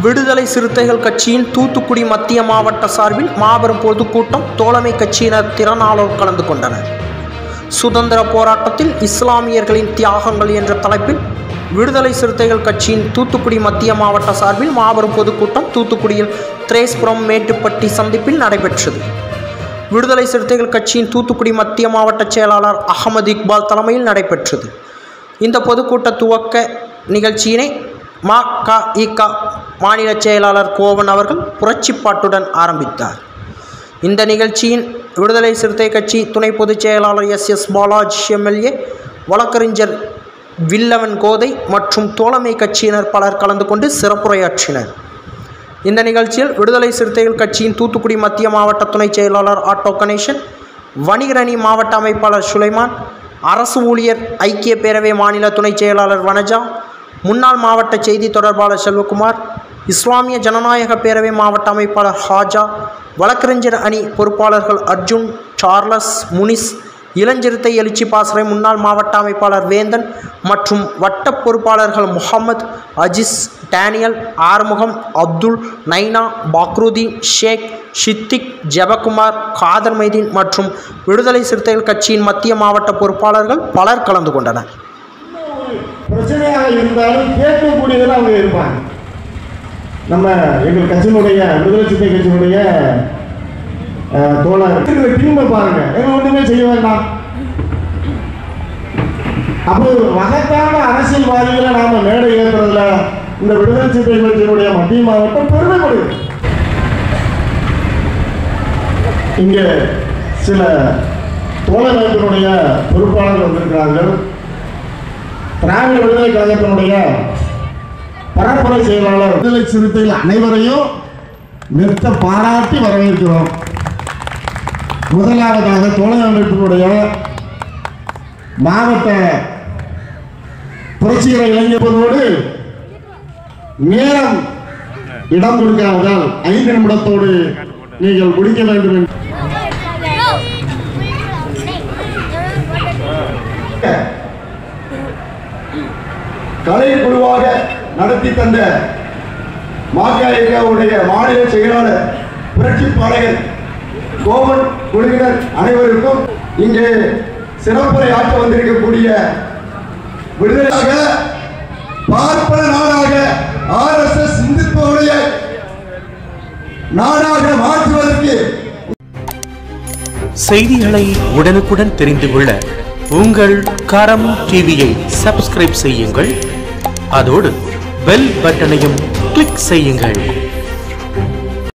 விடுதலை சிறுத்தைகள் கட்சியின் தூத்துக்குடி மத்திய மாவட்ட சார்பில் மாபெரும் பொதுக்கூட்டம் தோழமை கட்சியினர் திறனாளர் கலந்து கொண்டனர் சுதந்திர போராட்டத்தில் இஸ்லாமியர்களின் தியாகங்கள் என்ற தலைப்பில் விடுதலை சிறுத்தைகள் கட்சியின் தூத்துக்குடி மத்திய மாவட்ட சார்பில் மாபெரும் பொதுக்கூட்டம் தூத்துக்குடியில் திரேஸ்புரம் மேட்டுப்பட்டி சந்திப்பில் நடைபெற்றது விடுதலை சிறுத்தைகள் கட்சியின் தூத்துக்குடி மத்திய மாவட்ட செயலாளர் அகமது இக்பால் தலைமையில் நடைபெற்றது இந்த பொதுக்கூட்ட துவக்க நிகழ்ச்சியினை மா க இ க மாநில செயலாளர் கோவன் அவர்கள் புரட்சிப்பாட்டுடன் ஆரம்பித்தார் இந்த நிகழ்ச்சியின் விடுதலை சிறுத்தை கட்சி துணை பொதுச் செயலாளர் எஸ் எஸ் பாலாஜி எம்எல்ஏ வழக்கறிஞர் வில்லவன் கோதை மற்றும் தோழமை கட்சியினர் பலர் கலந்து கொண்டு சிறப்புரையாற்றினர் இந்த நிகழ்ச்சியில் விடுதலை சிறுத்தைகள் கட்சியின் தூத்துக்குடி மத்திய மாவட்ட துணை செயலாளர் ஆட்டோ கணேசன் வணிகரணி மாவட்ட அமைப்பாளர் சுலைமான் அரசு ஊழியர் ஐக்கிய பேரவை மாநில துணை செயலாளர் வனஜா முன்னாள் மாவட்ட செய்தி தொடர்பாளர் செல்வகுமார் இஸ்லாமிய ஜனநாயக பேரவை மாவட்ட அமைப்பாளர் ஹாஜா வழக்கறிஞர் அணி பொறுப்பாளர்கள் அர்ஜுன் சார்லஸ் முனிஸ் இளஞ்சிறுத்தை எழுச்சி பாசறை முன்னாள் மாவட்ட அமைப்பாளர் வேந்தன் மற்றும் வட்ட பொறுப்பாளர்கள் முகமது அஜிஸ் டேனியல் ஆறுமுகம் அப்துல் நைனா பாக்ருதீன் ஷேக் ஷித்திக் ஜெபகுமார் காதர் மைதீன் மற்றும் விடுதலை சிறுத்தைகள் கட்சியின் மத்திய மாவட்ட பொறுப்பாளர்கள் பலர் கலந்து கொண்டனர் பிரச்சனையாக இருந்தாலும் கேட்கக்கூடியதில் அவங்க இருப்பாங்க நம்ம எங்கள் கட்சியினுடைய விடுதலை சிறுத்தை கட்சியினுடைய அஹ், தோழர் டீமை பாருங்க எங்க ஒன்றுமே செய்ய வேண்டாம் அப்போ ஒரு மகத்தான அரசியல்வாதிகளை நாம மேடை ஏற்றுறதுல இந்த விடுதலை சிறுத்தை கட்சியினுடைய மத்திய மாவட்டம் பெருமைப்படுது இங்க சில தோழர் அமைப்பினுடைய பொறுப்பாளர்கள் வந்திருக்கிறார்கள் திராவிட விடுதலை கழகத்தினுடைய பரப்புரை செயலாளர் விடுதலை சிறுத்தைகள் அனைவரையும் மெத்த பாராட்டி வரவேற்கிறோம் முதலாவதாக தோழர் அமைப்பினுடைய மாவட்ட புரட்சிகர இளைஞர்களோடு நேரம் இடம் கொடுக்காததால் ஐந்து நிமிடத்தோடு நீங்கள் முடிக்க வேண்டும் என்று கலைக்குழுவாக நடத்தி தந்த மாக்காவுடைய மாநில செயலாளர் புரட்சி பாடகர் கோவன் குழுவினர் அனைவருக்கும் இங்கே சிறப்புரை ஆற்ற வந்திருக்கக்கூடிய விடுதலையாக பார்ப்பன நாடாக ஆர்எஸ்எஸ் இந்துத்துவடைய நாடாக மாற்றுவதற்கு செய்திகளை உடனுக்குடன் தெரிந்து கொள்ள உங்கள் கரம் டிவியை சப்ஸ்கிரைப் செய்யுங்கள் அதோடு பெல் பட்டனையும் கிளிக் செய்யுங்கள்